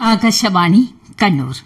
Akashvani Kannur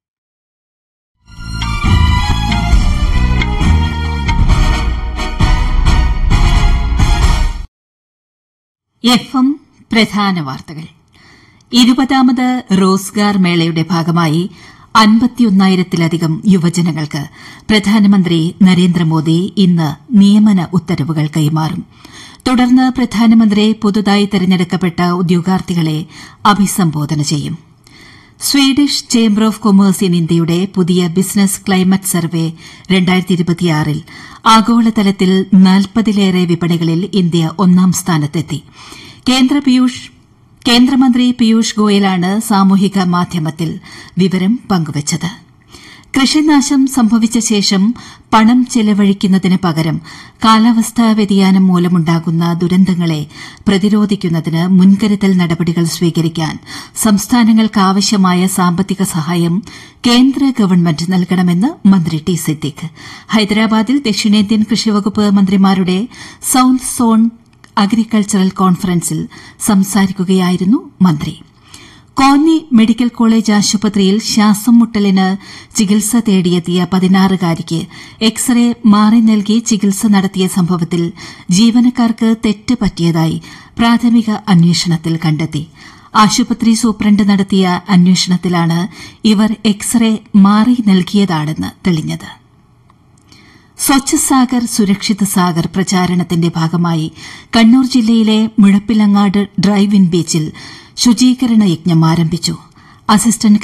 F M പ്രധാന വാർത്തകൾ ഇരുപതാമത് റോസ്ഗാർ മേളയുടെ ഭാഗമായി അൻപത്തിയൊന്നായിരത്തിലധികം യുവജനങ്ങൾക്ക് പ്രധാനമന്ത്രി നരേന്ദ്രമോദി ഇന്ന് നിയമന ഉത്തരവുകൾ കൈമാറും തുടർന്ന് പ്രധാനമന്ത്രി പുതുതായി തെരഞ്ഞെടുക്കപ്പെട്ട ഉദ്യോഗാർത്ഥികളെ അഭിസംബോധന ചെയ്യും Swedish chamber of commerce in ഇന്ത്യയുടെ പുതിയ ബിസിനസ് ക്ലൈമറ്റ് സർവേ ൽ ആഗോളതലത്തിൽ നാൽപ്പതിലേറെ വിപണികളിൽ ഇന്ത്യ ഒന്നാം സ്ഥാനത്തെത്തി കേന്ദ്രമന്ത്രി പീയൂഷ് ഗോയലാണ് സാമൂഹിക മാധ്യമത്തിൽ വിവരം പങ്കുവച്ചത് കൃഷിനാശം സംഭവിച്ച ശേഷം പണം ചെലവഴിക്കുന്നതിന് പകരം കാലാവസ്ഥാ വ്യതിയാനം മൂലമുണ്ടാകുന്ന ദുരന്തങ്ങളെ പ്രതിരോധിക്കുന്നതിന് മുൻകരുതൽ നടപടികൾ സ്വീകരിക്കാൻ സംസ്ഥാനങ്ങൾക്കാവശ്യമായ സാമ്പത്തിക സഹായം കേന്ദ്ര ഗവൺമെന്റ് നൽകണമെന്ന് മന്ത്രി ടി സിദ്ദിഖ് ഹൈദരാബാദിൽ ദക്ഷിണേന്ത്യൻ കൃഷിവകുപ്പ് മന്ത്രിമാരുടെ സൌത്ത് സോൺ അഗ്രികൾച്ചറൽ കോൺഫറൻസിൽ സംസാരിക്കുകയായിരുന്നു മന്ത്രി കോന്നി മെഡിക്കൽ കോളേജ് ആശുപത്രിയിൽ ശ്വാസം മുട്ടലിന് ചികിത്സ തേടിയെത്തിയ പതിനാറുകാരിക്ക് എക്സ്റേ മാറി നൽകി ചികിത്സ നടത്തിയ സംഭവത്തിൽ ജീവനക്കാർക്ക് തെറ്റ് പറ്റിയതായി പ്രാഥമിക അന്വേഷണത്തിൽ കണ്ടെത്തി ആശുപത്രി സൂപ്രണ്ട് നടത്തിയ അന്വേഷണത്തിലാണ് ഇവർ എക്സ്റേ മാറി നൽകിയതാണെന്ന് തെളിഞ്ഞത് സ്വച്ഛ് സാഗർ സുരക്ഷിത് സാഗർ പ്രചാരണത്തിന്റെ ഭാഗമായി കണ്ണൂർ ജില്ലയിലെ മുഴപ്പിലങ്ങാട് ഡ്രൈവ് ഇൻ ബീച്ചിൽ ശുചീകരണ യജ്ഞം ആരംഭിച്ചു അസിസ്റ്റന്റ്